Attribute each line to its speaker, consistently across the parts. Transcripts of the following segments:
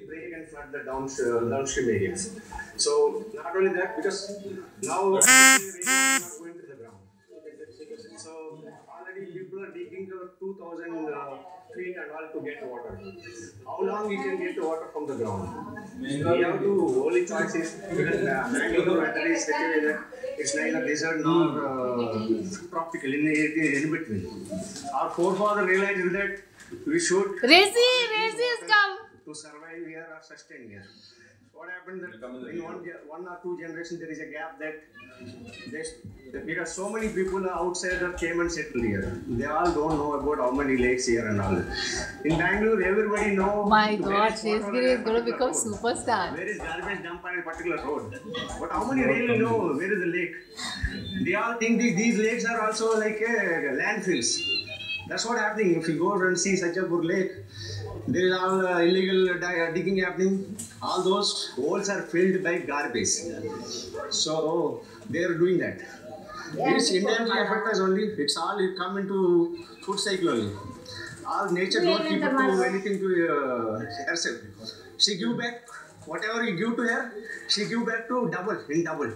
Speaker 1: break and flood the down, uh, downstream areas. So not only that, because now rainwater is not going to the ground. So already people are digging the 2,000 uh, feet and all to get water. How long we can get water from the ground? We have to only choice is because uh, Bangalore weather is such a way that it's neither desert nor uh, tropical in, in, in between. Our forefather realized that we should
Speaker 2: Rezi, Rezi has come.
Speaker 1: to survive here or sustain here. What happened that in one, ge- one or two generations there is a gap that there's, because so many people outside that came and settled here. They all don't know about how many lakes here and all. In Bangalore, everybody know.
Speaker 2: My
Speaker 1: where
Speaker 2: God,
Speaker 1: is water
Speaker 2: Shesgiri
Speaker 1: on
Speaker 2: is
Speaker 1: a
Speaker 2: going to
Speaker 1: particular
Speaker 2: become
Speaker 1: road.
Speaker 2: superstar.
Speaker 1: Where is garbage dump on a particular road? But how many really know where is the lake? They all think these, these lakes are also like uh, landfills. That's what happening. If you go and see Sajapur Lake, there is all uh, illegal di- digging happening. All those holes are filled by garbage. So they are doing that. This Indian effect is only, it's all it come into food cycle only. All nature don't keep it to anything to uh, herself. She give back whatever you give to her, she give back to double in double.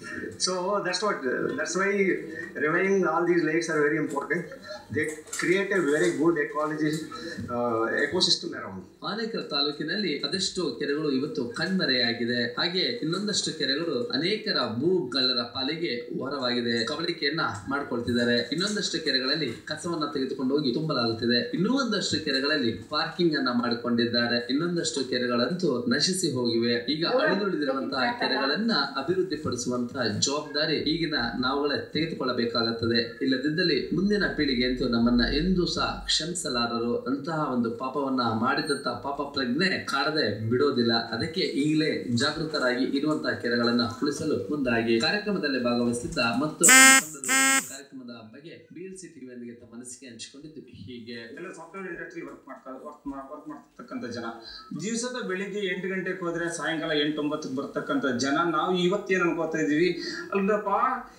Speaker 1: So that's what uh, that's why reviving all these lakes are very important. They create a very good ecology uh, ecosystem around.
Speaker 3: Anekal ತಾಲೂಕಿನಲ್ಲಿ ಅದೆಷ್ಟೋ ಕೆರೆಗಳು ಇವತ್ತು ಕಣ್ಮರೆಯಾಗಿದೆ ಹಾಗೆ ಇನ್ನೊಂದಷ್ಟು ಕೆರೆಗಳು ಅನೇಕರ ಭೂಗಳ್ಳರ ಪಾಲಿಗೆ ಹೊರವಾಗಿದೆ ಕಬಳಿಕೆಯನ್ನ ಮಾಡ್ಕೊಳ್ತಿದ್ದಾರೆ ಇನ್ನೊಂದಷ್ಟು ಕೆರೆಗಳಲ್ಲಿ ಕಸವನ್ನ ತೆಗೆದುಕೊಂಡು ಹೋಗಿ ತುಂಬಲಾಗುತ್ತಿದೆ ಇನ್ನೂ ಒಂದಷ್ಟು ಕೆರೆಗಳಲ್ಲಿ ಪಾರ್ಕಿಂಗ್ ಅನ್ನ ಮಾಡಿಕೊಂಡಿದ್ದಾರೆ ಇನ್ನೊಂದಷ್ಟು ಕೆರೆಗಳಂತೂ ನಶಿಸಿ ಹೋಗಿವೆ ಈಗ ಅಳಿದುಳಿದಿರುವಂತಹ ಕೆರೆಗಳನ್ನ ಅಭಿವೃದ್ಧಿ ಪಡಿಸುವಂತಹ ಜವಾಬ್ದಾರಿ ಈಗಿನ ನಾವುಗಳೇ ತೆಗೆದುಕೊಳ್ಳಬೇಕಾಗುತ್ತದೆ ಇಲ್ಲದಿದ್ದಲ್ಲಿ ಮುಂದಿನ ಪೀಳಿಗೆ ಅಂತೂ ನಮ್ಮನ್ನ ಎಂದೂ ಸಹ ಕ್ಷಮಿಸಲಾರರು ಅಂತಹ ಒಂದು ಪಾಪವನ್ನ ಮಾಡಿದಂತ ಪಾಪ ಪ್ರಜ್ಞೆ ಕಾಡದೆ ಬಿಡೋದಿಲ್ಲ ಅದಕ್ಕೆ ಈಗಲೇ ಜಾಗೃತರಾಗಿ ಇರುವಂತಹ ಕೆರೆಗಳನ್ನ ಉಳಿಸಲು ಮುಂದಾಗಿ ಕಾರ್ಯಕ್ರಮದಲ್ಲಿ ಭಾಗವಹಿಸಿದ್ದ ಮತ್ತು ಕಾರ್ಯಕ್ರಮದ ಬಗ್ಗೆ ಬಿಎಲ್ಸಿ ಟಿವಿಯೊಂದಿಗೆ ತಮ್ಮ ಅನಿಸಿಕೆ ಹಂಚಿಕೊಂಡಿದ್ದು ಹೀಗೆ
Speaker 4: ಎಲ್ಲ ಸಾಫ್ಟ್ವೇರ್ ಇಂಡಸ್ಟ್ರಿ ವರ್ಕ್ ಮಾಡ್ತಾ ವರ್ಕ್ ವರ್ಕ್ ಮಾಡ್ತಕ್ಕಂಥ ಜನ ದಿವಸದ ಬೆಳಿಗ್ಗೆ ಎಂಟು ಗಂಟೆಗೆ ಹೋದ್ರೆ ಸಾಯಂಕಾಲ ಎಂಟು ಒಂಬತ್ತಕ್ಕೆ ಬರ್ತಕ್ಕಂಥ ಜನ ನಾವು ಇವತ್ತೇನು ಅನ್ಕೋತಾ ಇದೀವಿ ಅಲ್ರಪ್ಪ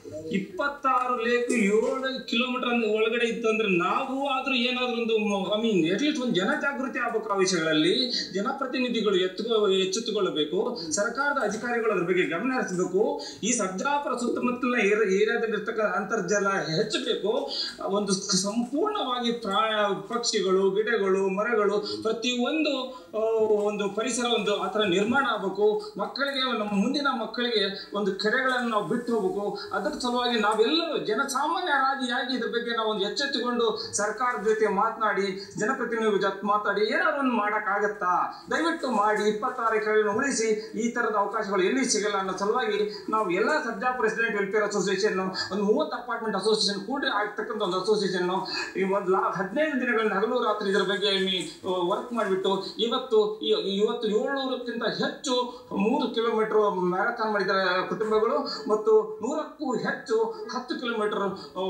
Speaker 4: ಇಪ್ಪತ್ತಾರು ಲೇಕ್ ಏಳು ಕಿಲೋಮೀಟರ್ ಒಳಗಡೆ ಇತ್ತು ಅಂದ್ರೆ ನಾವು ಆದ್ರೂ ಏನಾದ್ರೂ ಒಂದು ಐ ಮೀನ್ ಅಟ್ಲೀಸ್ಟ್ ಒಂದು ಜನ ಜಾಗೃತಿ ಆಗ್ಬೇಕು ಆ ವಿಷಯಗಳಲ್ಲಿ ಜನಪ್ರತಿನಿಧಿಗಳು ಎತ್ತುಕೊ ಎಚ್ಚೆತ್ತುಕೊಳ್ಳಬೇಕು ಸರ್ಕಾರದ ಅಧಿಕಾರಿಗಳು ಅದ್ರ ಬಗ್ಗೆ ಗಮನ ಹರಿಸಬೇಕು ಈ ಸರ್ಜಾಪುರ ಸುತ್ತಮುತ್ತಲಿನ ಏರ- ಏರಿಯಾದಲ್ಲಿರ್ತಕ್ಕ ಅಂತರ್ಜಲ ಹೆಚ್ಚಬೇಕು ಒಂದು ಸಂಪೂರ್ಣವಾಗಿ ಪ್ರಾಣ ಪಕ್ಷಿಗಳು ಗಿಡಗಳು ಮರಗಳು ಪ್ರತಿಯೊಂದು ಆ, ಒಂದು ಪರಿಸರ ಒಂದು ಆ ಥರ ನಿರ್ಮಾಣ ಆಗಬೇಕು ಮಕ್ಕಳಿಗೆ ನಮ್ಮ ಮುಂದಿನ ಮಕ್ಕಳಿಗೆ ಒಂದು ಕೆರೆಗಳನ್ನು ನಾವು ಬಿಟ್ಟು ಹೋಗ್ಬೇಕು ಅದರ ಸಲುವಾಗಿ ನಾವೆಲ್ಲರೂ ಜನಸಾಮಾನ್ಯರಾಗಿಯಾಗಿ ಇದ್ರ ಬಗ್ಗೆ ನಾವು ಒಂದು ಎಚ್ಚೆತ್ತುಕೊಂಡು ಸರ್ಕಾರದ ಜೊತೆ ಮಾತನಾಡಿ ಜನಪ್ರತಿನಿಧಿಗಳ ಜೊತೆ ಮಾತಾಡಿ ಏನಾದ್ರು ಒಂದು ಮಾಡೋಕ್ಕಾಗತ್ತಾ ದಯವಿಟ್ಟು ಮಾಡಿ ಇಪ್ಪತ್ತಾರು ಎಕರೆಗಳನ್ನು ಉಳಿಸಿ ಈ ಥರದ ಅವಕಾಶಗಳು ಎಲ್ಲಿ ಸಿಗಲ್ಲ ಅನ್ನೋ ಸಲುವಾಗಿ ನಾವು ಎಲ್ಲ ಸರ್ಜಾಪುರ ರೆಸಿಡೆಂಟ್ ವೆಲ್ಫೇರ್ ಅಸೋಸಿಯೇಷನ್ ಒಂದು ಮೂವತ್ತು ಅಪಾರ್ಟ್ಮೆಂಟ್ ಅಸೋಸಿಯೇಷನ್ ಕೂಡಿ ಆಗ್ತಕ್ಕಂಥ ಒಂದು ಅಸೋಸಿಯೇಷನ್ ಈ ಒಂದು ಲಾ ಹದಿನೈದು ದಿನಗಳಿಂದ ಹಗಲು ರಾತ್ರಿ ಇದರ ಬಗ್ಗೆ ವರ್ಕ್ ಮಾಡಿಬಿಟ್ಟು ಇವತ್ತು ಈ- ಇವತ್ತು ಏಳ್ನೂರಕ್ಕಿಂತ ಹೆಚ್ಚು ಮೂರು ಕಿಲೋಮೀಟರ್ ಮ್ಯಾರಥಾನ್ ಮಾಡಿದ್ದಾರೆ ಕುಟುಂಬಗಳು ಮತ್ತು ನೂರಕ್ಕೂ ಹೆಚ್ಚು ಹತ್ತು ಕಿಲೋಮೀಟರ್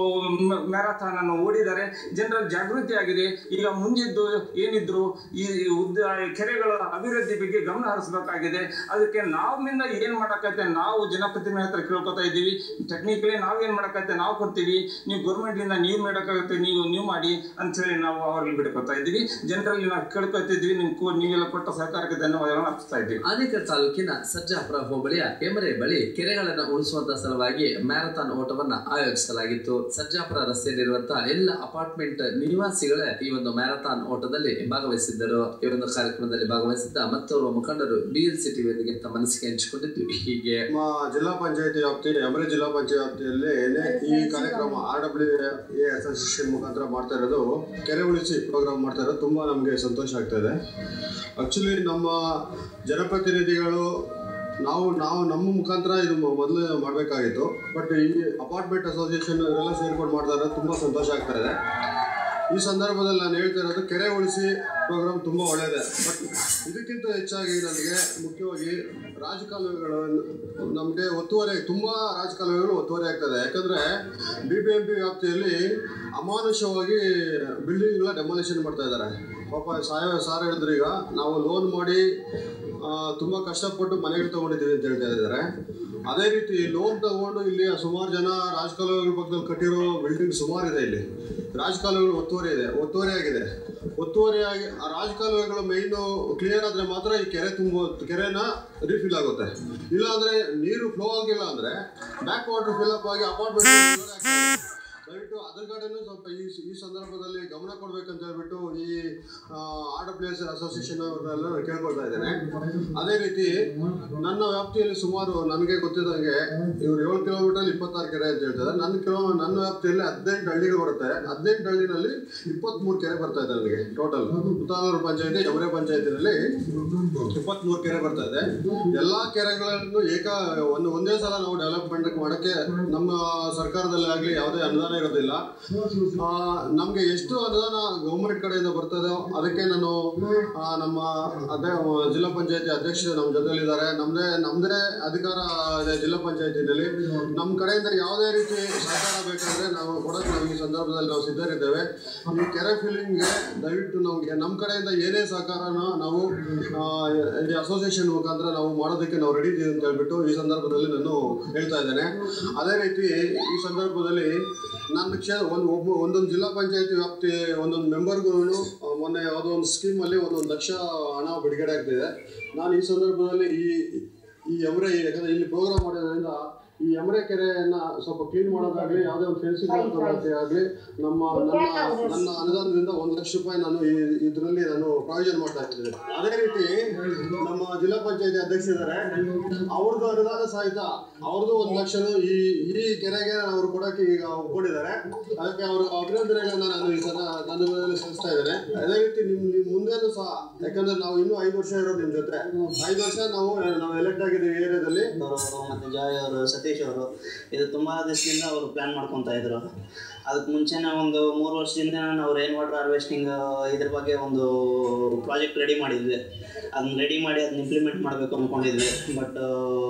Speaker 4: ಮ್ಯಾರಥಾನ್ ಅನ್ನು ಓಡಿದ್ದಾರೆ ಜನರ ಜಾಗೃತಿ ಆಗಿದೆ ಈಗ ಮುಂದಿದ್ದು ಏನಿದ್ರು ಈ ಉದ್ದ ಕೆರೆಗಳ ಅಭಿವೃದ್ಧಿ ಬಗ್ಗೆ ಗಮನ ಹರಿಸಬೇಕಾಗಿದೆ ಅದಕ್ಕೆ ನಾವಿಂದ ಏನ್ ಮಾಡಕತ್ತೆ ನಾವು ಜನಪ್ರತಿನಿಧಿ ಹತ್ರ ಕೇಳ್ಕೊತಾ ಇದ್ದೀವಿ ಟೆಕ್ನಿಕಲಿ ನಾವೇನ್ ಮಾಡಕತ್ತೆ ನಾವು ಕೊಡ್ತೀವಿ ನೀವು ಗೌರ್ಮೆಂಟ್ ಇಂದ ನೀವು ಮಾಡಕ್ಕಾಗತ್ತೆ ನೀವು ನೀವು ಮಾಡಿ ಅಂತ ಹೇಳಿ ನಾವು ಅವ್ರಿಗೆ ಬಿಡ್ಕೊತಾ ಇದ್ದೀವಿ ಜನರಲ್ಲಿ ನಾವು ಕೇಳ್ಕೊತಿದ್ವಿ ನಿಮ್ ಕೋ- ನೀವೆಲ್ಲ ಕೊಟ್ಟ ಸಹಕಾರಕ್ಕೆ ಧನ್ಯವಾದಗಳನ್ನು ಅರ್ಪಿಸ್ತಾ ಇದ್ದೀವಿ
Speaker 3: ಆನೇಕಲ್ ತಾಲೂಕಿನ ಸರ್ಜಾಪುರ ಹೋಬಳಿಯ ಎಮರೆ ಬಳಿ ಕೆರೆಗಳನ್ನು ಉಳಿಸುವಂತ ಸಲುವಾಗಿ ಮ್ಯಾರಥಾನ್ ಓಟವನ್ನ ಆಯೋಜಿಸಲಾಗಿತ್ತು ಸರ್ಜಾಪುರ ರಸ್ತೆಯಲ್ಲಿರುವಂತಹ ಎಲ್ಲ ಅಪಾರ್ಟ್ಮೆಂಟ್ ನಿವಾಸಿಗಳೇ ಈ ಒಂದು ಮ್ಯಾರಥಾನ್ ಓಟದಲ್ಲಿ ಭಾಗವಹಿಸಿದ್ದರು ಈ ಒಂದು ಕಾರ್ಯಕ್ರಮದಲ್ಲಿ ಭಾಗವಹಿಸಿದ್ದ ಮತ್ತೋರ್ವ ಮುಖಂಡರು ಬಿಎಲ್ಸಿ ಟಿವಿಯೊಂದಿಗೆ ತಮ್ಮ ಅನಿಸಿಕೆ ಹಂಚಿಕೊಂಡಿದ್ದು ಹೀಗೆ
Speaker 5: ನಮ್ಮ ಜಿಲ್ಲಾ ಪಂಚಾಯತಿ ವ್ಯಾಪ್ತಿ ಅಮರೆ ಜಿಲ್ಲಾ ಪಂಚಾಯತ್ ವ್ಯಾಪ್ತಿಯಲ್ಲಿ ಈ ಕಾರ್ಯಕ್ರಮ ಆರ್ ಡಬ್ಲ್ಯೂ ಎ ಅಸೋಸಿಯೇಷನ್ ಮುಖಾಂತರ ಮಾಡ್ತಾ ಇರೋದು ಕೆರೆ ಉಳಿಸಿ ಪ್ರೋಗ್ರಾಮ್ ಮಾಡ್ತಾ ಇರೋದು ತುಂಬ ನಮಗೆ ಸಂತೋಷ ಆಗ್ತಾ ಇದೆ ಆ್ಯಕ್ಚುಲಿ ನಮ್ಮ ಜನಪ್ರತಿನಿಧಿಗಳು ನಾವು ನಾವು ನಮ್ಮ ಮುಖಾಂತರ ಇದು ಮೊದಲು ಮಾಡಬೇಕಾಗಿತ್ತು ಬಟ್ ಈ ಅಪಾರ್ಟ್ಮೆಂಟ್ ಅಸೋಸಿಯೇಷನ್ ಇವರೆಲ್ಲ ಸೇರ್ಕೊಂಡು ಮಾಡ್ತಾ ಇರೋದು ತುಂಬ ಸಂತೋಷ ಆಗ್ತಾ ಇದೆ ಈ ಸಂದರ್ಭದಲ್ಲಿ ನಾನು ಹೇಳ್ತಾ ಇರೋದು ಕೆರೆ ಉಳಿಸಿ ಪ್ರೋಗ್ರಾಮ್ ತುಂಬ ಒಳ್ಳೆಯದೇ ಬಟ್ ಇದಕ್ಕಿಂತ ಹೆಚ್ಚಾಗಿ ನನಗೆ ಮುಖ್ಯವಾಗಿ ರಾಜಕಾಲುವೆಗಳು ನಮಗೆ ಒತ್ತುವರಿ ತುಂಬ ರಾಜಕಾಲುವೆಗಳು ಒತ್ತುವರಿ ಆಗ್ತದೆ ಯಾಕಂದರೆ ಬಿ ಬಿ ಎಂ ಪಿ ವ್ಯಾಪ್ತಿಯಲ್ಲಿ ಅಮಾನುಷವಾಗಿ ಬಿಲ್ಡಿಂಗ್ಗಳ ಡೆಮಾಲಿಷನ್ ಮಾಡ್ತಾ ಇದ್ದಾರೆ ಪಾಪ ಸಾಯ ಸಾರ್ ಹೇಳಿದ್ರು ಈಗ ನಾವು ಲೋನ್ ಮಾಡಿ ತುಂಬ ಕಷ್ಟಪಟ್ಟು ಮನೆಗಳು ತೊಗೊಂಡಿದ್ದೀವಿ ಅಂತ ಹೇಳ್ತಾ ಇದ್ದಾರೆ ಅದೇ ರೀತಿ ಲೋನ್ ತಗೊಂಡು ಇಲ್ಲಿ ಸುಮಾರು ಜನ ರಾಜಕಾಲುವೆಗಳ ಪಕ್ಕದಲ್ಲಿ ಕಟ್ಟಿರೋ ಬಿಲ್ಡಿಂಗ್ ಸುಮಾರು ಇದೆ ಇಲ್ಲಿ ರಾಜಕಾಲುವೆಗಳು ಒತ್ತುವರಿ ಇದೆ ಒತ್ತುವರಿ ಆಗಿದೆ ಒತ್ತುವರಿ ಆಗಿ ಆ ರಾಜಕಾಲುವೆಗಳು ಮೈನು ಕ್ಲಿಯರ್ ಆದ್ರೆ ಮಾತ್ರ ಈ ಕೆರೆ ತುಂಬ ಕೆರೆನ ರೀಫಿಲ್ ಆಗುತ್ತೆ ಇಲ್ಲ ಅಂದ್ರೆ ನೀರು ಫ್ಲೋ ಆಗಿಲ್ಲ ಅಂದ್ರೆ ಬ್ಯಾಕ್ ವಾಟರ್ ಫಿಲ್ ಅಪ್ ಆಗಿ ಅಪಾರ್ಟ್ಮೆಂಟ್ ದಯವಿಟ್ಟು ಅದ್ರ ಕಡೆನೂ ಸ್ವಲ್ಪ ಈ ಈ ಸಂದರ್ಭದಲ್ಲಿ ಗಮನ ಕೊಡ್ಬೇಕಂತ ಹೇಳ್ಬಿಟ್ಟು ಈ ಆರ್ಡರ್ ಪ್ಲೇಯರ್ಸ್ ಅಸೋಸಿಯೇಷನ್ ಅವ್ರನ್ನೆಲ್ಲ ಕೇಳ್ಕೊಳ್ತಾ ಇದ್ದೇನೆ ಅದೇ ರೀತಿ ನನ್ನ ವ್ಯಾಪ್ತಿಯಲ್ಲಿ ಸುಮಾರು ನನಗೆ ಗೊತ್ತಿದ್ದಂಗೆ ಇವ್ರು ಏಳು ಕಿಲೋಮೀಟರ್ ಇಪ್ಪತ್ತಾರು ಕೆರೆ ಅಂತ ಹೇಳ್ತಾರೆ ನನ್ನ ಕಿಲೋ ನನ್ನ ವ್ಯಾಪ್ತಿಯಲ್ಲಿ ಹದಿನೆಂಟು ಹಳ್ಳಿಗಳು ಬರುತ್ತೆ ಹದಿನೆಂಟು ಹಳ್ಳಿನಲ್ಲಿ ಇಪ್ಪತ್ಮೂರು ಕೆರೆ ಬರ್ತಾ ಇದೆ ನನಗೆ ಟೋಟಲ್ ಮುತ್ತಾನೂರು ಪಂಚಾಯತಿ ಯಮರೆ ಪಂಚಾಯತಿನಲ್ಲಿ ಇಪ್ಪತ್ಮೂರು ಕೆರೆ ಬರ್ತಾ ಇದೆ ಎಲ್ಲಾ ಕೆರೆಗಳನ್ನು ಏಕ ಒಂದು ಒಂದೇ ಸಲ ನಾವು ಡೆವಲಪ್ಮೆಂಟ್ ಮಾಡಕ್ಕೆ ನಮ್ಮ ಸರ್ಕಾರದಲ್ಲಿ ಆಗಲಿ ಯಾವುದೇ ಅನುದಾನ ಇರೋದಿಲ್ಲ ಆ, ನಮ್ಗೆ ಎಷ್ಟು ಅನುದಾನ ಗೌರ್ಮೆಂಟ್ ಕಡೆಯಿಂದ ಬರ್ತದೋ ಅದಕ್ಕೆ ನಾನು ಆ, ನಮ್ಮ ಅದೇ ಜಿಲ್ಲಾ ಪಂಚಾಯತಿ ಅಧ್ಯಕ್ಷರು ನಮ್ಮ ಜೊತೆಲಿದ್ದಾರೆ ನಮ್ದೇ ನಮ್ದೇ ಅಧಿಕಾರ ಇದೆ ಜಿಲ್ಲಾ ಪಂಚಾಯತಿನಲ್ಲಿ ನಮ್ಮ ಕಡೆಯಿಂದ ಯಾವುದೇ ರೀತಿ ಸಹಕಾರ ಬೇಕಾದ್ರೆ ನಾವು ಕೊಡೋಕೆ ನಾವು ಈ ಸಂದರ್ಭದಲ್ಲಿ ನಾವು ಸಿದ್ಧರಿದ್ದೇವೆ ಈ ಕೆರೆ ಫಿಲ್ಲಿಂಗ್ಗೆ ದಯವಿಟ್ಟು ನಮಗೆ ನಮ್ಮ ಕಡೆಯಿಂದ ಏನೇ ಸಹಕಾರನ ನಾವು ಆ, ಈ ಅಸೋಸಿಯೇಷನ್ ಮುಖಾಂತರ ನಾವು ಮಾಡೋದಕ್ಕೆ ನಾವು ರೆಡಿ ಇದ್ದೀವಿ ಅಂತ ಹೇಳ್ಬಿಟ್ಟು ಈ ಸಂದರ್ಭದಲ್ಲಿ ನಾನು ಹೇಳ್ತಾ ಇದ್ದೇನೆ ಅದೇ ರೀತಿ ಈ ಸಂದರ್ಭದಲ್ಲಿ ನನ್ನ ಕ್ಷೇತ್ರ ಒಂದು ಒಬ್ಬ ಒಂದೊಂದು ಜಿಲ್ಲಾ ಪಂಚಾಯತಿ ವ್ಯಾಪ್ತಿ ಒಂದೊಂದು ಮೆಂಬರ್ಗೂ ಮೊನ್ನೆ ಯಾವುದೋ ಒಂದು ಸ್ಕೀಮಲ್ಲಿ ಒಂದೊಂದು ಲಕ್ಷ ಹಣ ಬಿಡುಗಡೆ ಆಗ್ತಿದೆ ನಾನು ಈ ಸಂದರ್ಭದಲ್ಲಿ ಈ ಈ ಎಮ್ರೆ ಯಾಕಂದ್ರೆ ಇಲ್ಲಿ ಪ್ರೋಗ್ರಾಮ್ ಮಾಡೋದ್ರಿಂದ ಈ ಎಮ್ರೆ ಕೆರೆಯನ್ನ ಸ್ವಲ್ಪ ಕ್ಲೀನ್ ಮಾಡೋದಾಗ್ಲಿ ಯಾವುದೇ ಒಂದು ಫೆನ್ಸಿಂಗ್ ಆಗಲಿ ನಮ್ಮ ನನ್ನ ನನ್ನ ಅನುದಾನದಿಂದ ಒಂದು ಲಕ್ಷ ರೂಪಾಯಿ ನಾನು ಈ ಇದರಲ್ಲಿ ನಾನು ಪ್ರಾವಿಷನ್ ಮಾಡ್ತಾ ಇದ್ದೇನೆ ಅದೇ ರೀತಿ ನಮ್ಮ ಜಿಲ್ಲಾ ಪಂಚಾಯತಿ ಅಧ್ಯಕ್ಷರಿದ್ದಾರೆ ಅವ್ರದ್ದು ಅನುದಾನ ಸಹಿತ ಅವ್ರದ್ದು ಒಂದು ಲಕ್ಷನು ಈ ಈ ಕೆರೆಗೆ ಅವರು ಕೊಡಕ್ಕೆ ಈಗ ಒಪ್ಕೊಂಡಿದ್ದಾರೆ ಅದಕ್ಕೆ ಅವರು ಅಭಿನಂದನೆಗಳನ್ನ ನಾನು ಈ ಸಲ ಸಂದರ್ಭದಲ್ಲಿ ಸಲ್ಲಿಸ್ತಾ ಇದ್ದೇನೆ ಅದೇ ರೀತಿ ನಿಮ್ ನಿಮ್ ಮುಂದೆನೂ ಸಹ ಯಾಕಂದ್ರೆ ನಾವು ಇನ್ನೂ ಐದು ವರ್ಷ ಇರೋದು ನಿಮ್ ಜೊತೆ ಐದು ವರ್ಷ ನಾವು ನಾವು ಎಲೆಕ್ಟ್ ಆಗಿದ್ದೀವಿ ಏರಿಯಾದಲ್ಲಿ
Speaker 6: ಅವರು ಮತ್ತೆ ಜಾಯ್ ಅವರು ಸತೀಶ್ ಅವರು ಇದು ತುಂಬ ದಿವಸದಿಂದ ಅವರು ಪ್ಲ್ಯಾನ್ ಮಾಡ್ಕೊತಾ ಇದ್ರು ಅದಕ್ಕೆ ಮುಂಚೆನೇ ಒಂದು ಮೂರು ವರ್ಷದಿಂದ ನಾವು ರೈನ್ ವಾಟರ್ ಹಾರ್ವೆಸ್ಟಿಂಗ್ ಇದ್ರ ಬಗ್ಗೆ ಒಂದು ಪ್ರಾಜೆಕ್ಟ್ ರೆಡಿ ಮಾಡಿದ್ವಿ ಅದನ್ನ ರೆಡಿ ಮಾಡಿ ಅದನ್ನ ಇಂಪ್ಲಿಮೆಂಟ್ ಮಾಡಬೇಕು ಅಂದ್ಕೊಂಡಿದ್ವಿ ಬಟ್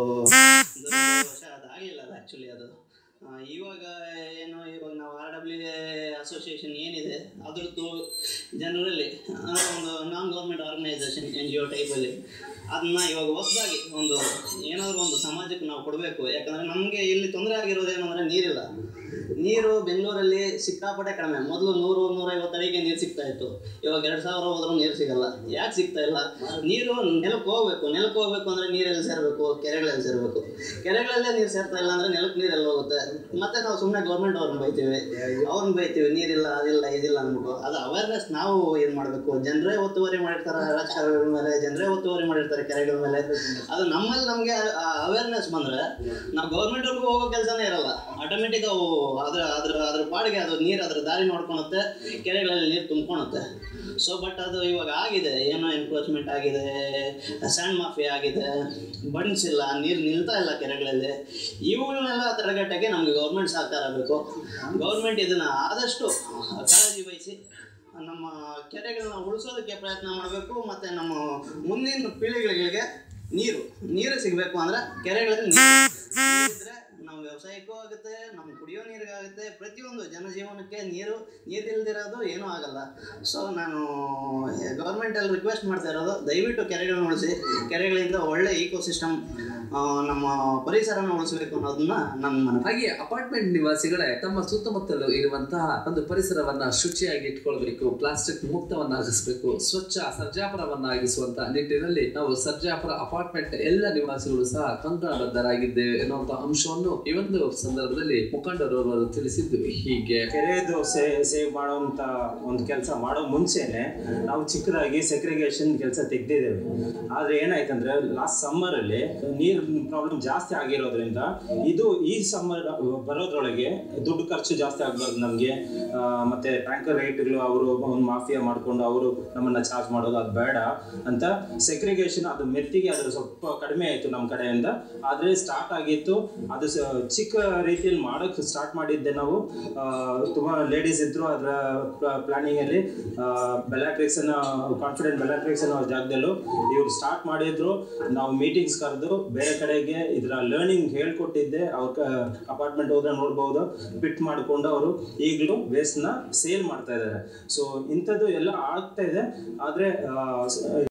Speaker 6: ವರ್ಷ ಅದಾಗಲಿಲ್ಲ ಅದು ಆ್ಯಕ್ಚುಲಿ ಅದು ಆ, ಇವಾಗ ಏನು ಇವಾಗ ನಾವು ಆರ್ ಡಬ್ಲ್ಯೂ ಎ ಅಸೋಸಿಯೇಷನ್ ಏನಿದೆ ಅದ್ರದ್ದು ಜನರಲ್ಲಿ ಅಂದ್ರೆ ಒಂದು non government organisation N G O ಟೈಪಲ್ಲಿ ಅದನ್ನ ಇವಾಗ ಹೊಸದಾಗಿ ಒಂದು ಏನಾದರೂ ಒಂದು ಸಮಾಜಕ್ಕೆ ನಾವು ಕೊಡಬೇಕು ಯಾಕಂದರೆ ನಮಗೆ ಇಲ್ಲಿ ತೊಂದರೆ ಆಗಿರೋದು ಏನಂದರೆ ನೀರಿಲ್ಲ ನೀರು ಬೆಂಗಳೂರಲ್ಲಿ ಸಿಕ್ಕಾಪಟ್ಟೆ ಕಡಿಮೆ ಮೊದಲು ನೂರು ನೂರೈವತ್ತು ಅಡಿಗೆ ನೀರು ಸಿಗ್ತಾ ಇತ್ತು ಇವಾಗ ಎರಡು ಸಾವಿರ ಹೋದ್ರೂ ನೀರು ಸಿಗಲ್ಲ ಯಾಕೆ ಸಿಗ್ತಾ ಇಲ್ಲ ನೀರು ನೆಲಕ್ಕೆ ಹೋಗ್ಬೇಕು ನೆಲಕ್ಕೆ ಹೋಗ್ಬೇಕು ಅಂದರೆ ನೀರೆಲ್ಲಿ ಸೇರಬೇಕು ಕೆರೆಗಳಲ್ಲಿ ಸೇರಬೇಕು ಕೆರೆಗಳಲ್ಲೇ ನೀರು ಸೇರ್ತಾ ಇಲ್ಲ ಅಂದರೆ ನೆಲಕ್ಕೆ ನೀರೆಲ್ಲ ಹೋಗುತ್ತೆ ಮತ್ತೆ ನಾವು ಸುಮ್ಮನೆ ಗೌರ್ಮೆಂಟ್ ಅವ್ರನ್ನ ಬೈತೀವಿ ಅವ್ರನ್ನ ಬೈತೀವಿ ನೀರಿಲ್ಲ ಅದಿಲ್ಲ ಇದಿಲ್ಲ ಅಂದ್ಬಿಟ್ಟು ಅದು ಅವೇರ್ನೆಸ್ ನಾವು ಏನು ಮಾಡಬೇಕು ಜನರೇ ಒತ್ತುವರಿ ಮಾಡಿರ್ತಾರೆ ರಾಜಕಾರಣಿಗಳ ಮೇಲೆ ಜನರೇ ಒತ್ತುವರಿ ಮಾಡಿರ್ತಾರೆ ಕೆರೆಗಳ ಮೇಲೆ ಅದು ನಮ್ಮಲ್ಲಿ ನಮಗೆ ಅವೇರ್ನೆಸ್ ಬಂದರೆ ನಾವು ಗೌರ್ಮೆಂಟ್ವರೆಗೂ ಹೋಗೋ ಕೆಲಸನೇ ಇರಲ್ಲ ಆಟೋಮೆಟಿಕ್ ಅವು ಅದ್ರ ಅದ್ರ ಅದ್ರ ಪಾಡಿಗೆ ಅದು ನೀರು ಅದ್ರ ದಾರಿ ನೋಡ್ಕೊಳುತ್ತೆ ಕೆರೆಗಳಲ್ಲಿ ನೀರು ತುಂಬ್ಕೊಳುತ್ತೆ ಸೊ ಬಟ್ ಅದು ಇವಾಗ ಆಗಿದೆ ಏನೋ ಎನ್ಕ್ರೋಚ್ಮೆಂಟ್ ಆಗಿದೆ ಸ್ಯಾಂಡ್ ಮಾಫಿಯಾ ಆಗಿದೆ ಬಂಡ್ಸ್ ಇಲ್ಲ ನೀರು ನಿಲ್ತಾ ಇಲ್ಲ ಕೆರೆಗಳಲ್ಲಿ ಇವುಗಳನ್ನೆಲ್ಲ ತಡೆಗಟ್ಟಕ್ಕೆ ನಮಗೆ ಗೌರ್ಮೆಂಟ್ ಸಹಕಾರ ಬೇಕು ಗೌರ್ಮೆಂಟ್ ಇದನ್ನು ಆದಷ್ಟು ಕಾಳಜಿ ವಹಿಸಿ ನಮ್ಮ ಕೆರೆಗಳನ್ನ ಉಳಿಸೋದಕ್ಕೆ ಪ್ರಯತ್ನ ಮಾಡಬೇಕು ಮತ್ತು ನಮ್ಮ ಮುಂದಿನ ಪೀಳಿಗೆಗಳಿಗೆ ನೀರು ನೀರು ಸಿಗಬೇಕು ಅಂದ್ರೆ ಕೆರೆಗಳಲ್ಲಿ ನೀರು ಇದ್ರೆ ನಮ್ಮ ವ್ಯವಸಾಯಕ್ಕೂ ಆಗುತ್ತೆ ನಮ್ಮ ಕುಡಿಯೋ ನೀರಿಗಾಗುತ್ತೆ ಪ್ರತಿಯೊಂದು ಜನಜೀವನಕ್ಕೆ ನೀರು ನೀರಿಲ್ದಿರೋದು ಏನೂ ಆಗಲ್ಲ ಸೊ ನಾನು ಗೌರ್ಮೆಂಟಲ್ಲಿ ರಿಕ್ವೆಸ್ಟ್ ಮಾಡ್ತಾ ಇರೋದು ದಯವಿಟ್ಟು ಕೆರೆಗಳನ್ನ ಉಳಿಸಿ ಕೆರೆಗಳಿಂದ ಒಳ್ಳೆ ಈಕೋಸಿಸ್ಟಮ್ ನಮ್ಮ ಪರಿಸರನ ಉಳಿಸಬೇಕು ಅನ್ನೋದನ್ನ ನನ್ನ ಮನವಿ
Speaker 3: ಹಾಗೆ ಅಪಾರ್ಟ್ಮೆಂಟ್ ನಿವಾಸಿಗಳೇ ತಮ್ಮ ಸುತ್ತಮುತ್ತಲು ಇರುವಂತಹ ಒಂದು ಪರಿಸರವನ್ನ ಶುಚಿಯಾಗಿ ಇಟ್ಕೊಳ್ಬೇಕು ಪ್ಲಾಸ್ಟಿಕ್ ಮುಕ್ತವನ್ನಾಗಿಸಬೇಕು ಸ್ವಚ್ಛ ಸರ್ಜಾಪುರವನ್ನಾಗಿಸುವಂತಹ ನಿಟ್ಟಿನಲ್ಲಿ ನಾವು ಸರ್ಜಾಪುರ ಅಪಾರ್ಟ್ಮೆಂಟ್ ಎಲ್ಲ ನಿವಾಸಿಗಳು ಸಹ ಕಂಕಣಬದ್ಧರಾಗಿದ್ದೇವೆ ಎನ್ನುವಂತ ಅಂಶವನ್ನು ಈ ಒಂದು ಸಂದರ್ಭದಲ್ಲಿ ಮುಖಂಡರವರು ತಿಳಿಸಿದ್ದು ಹೀಗೆ
Speaker 7: ಕೆರೆದು ಸೇ ಸೇವ್ ಮಾಡುವಂಥ ಒಂದು ಕೆಲಸ ಮಾಡೋ ಮುಂಚೆನೆ ನಾವು ಚಿಕ್ಕದಾಗಿ ಸೆಗ್ರಿಗೇಷನ್ ಕೆಲಸ ತೆಗ್ದಿದ್ದೇವೆ ಆದರೆ ಏನಾಯ್ತಂದ್ರೆ ಲಾಸ್ಟ್ ಸಮ್ಮರಲ್ಲಿ ನೀರು ಪ್ರಾಬ್ಲಮ್ ಜಾಸ್ತಿ ಆಗಿರೋದ್ರಿಂದ ಇದು ಈ ಸಮ್ಮರ್ ಬರೋದ್ರೊಳಗೆ ದುಡ್ಡು ಖರ್ಚು ಜಾಸ್ತಿ ಆಗಬಾರ್ದು ನಮಗೆ ಮತ್ತೆ ಟ್ಯಾಂಕರ್ ರೇಟ್ಗಳು ಅವರು ಒಂದು ಮಾಫಿಯಾ ಮಾಡಿಕೊಂಡು ಅವರು ನಮ್ಮನ್ನ ಚಾರ್ಜ್ ಮಾಡೋದು ಅದು ಬೇಡ ಅಂತ ಸೆಗ್ರಿಗೇಷನ್ ಅದು ಮೆತ್ತಿಗೆ ಅದು ಸ್ವಲ್ಪ ಕಡಿಮೆ ಆಯಿತು ನಮ್ಮ ಕಡೆಯಿಂದ ಆದರೆ ಸ್ಟಾರ್ಟ್ ಆಗಿತ್ತು ಅದು ಸ- ಚಿಕ್ಕ ರೀತಿಯಲ್ಲಿ ಮಾಡೋಕ್ಕೆ ಸ್ಟಾರ್ಟ್ ಮಾಡಿದ್ದೆ ನಾವು ಆ, ತುಂಬ ಲೇಡೀಸ್ ಇದ್ರು ಅದರ ಪ್ಲಾನಿಂಗಲ್ಲಿ ಬೆಲಾಟ್ರಿಕ್ಸ್ ಅನ್ನ ಕಾನ್ಫಿಡೆಂಟ್ ಬೆಲಾಟ್ರಿಕ್ಸ್ ಅನ್ನೋ ಜಾಗದಲ್ಲೂ ಇವ್ರು ಸ್ಟಾರ್ಟ್ ಮಾಡಿದ್ರು ನಾವು ಮೀಟಿಂಗ್ಸ್ ಕರೆದು ಬೇರೆ ಕಡೆಗೆ ಇದರ ಲರ್ನಿಂಗ್ ಹೇಳ್ಕೊಟ್ಟಿದ್ದೆ ಅವ್ರ ಅಪಾರ್ಟ್ಮೆಂಟ್ ಹೋದ್ರೆ ನೋಡ್ಬೋದು ಪಿಟ್ ಮಾಡಿಕೊಂಡು ಅವರು ಈಗಲೂ ವೇಸ್ಟ್ನ ಸೇಲ್ ಮಾಡ್ತಾ ಇದ್ದಾರೆ ಸೊ ಇಂಥದ್ದು ಎಲ್ಲ ಆಗ್ತಾ ಇದೆ ಆದರೆ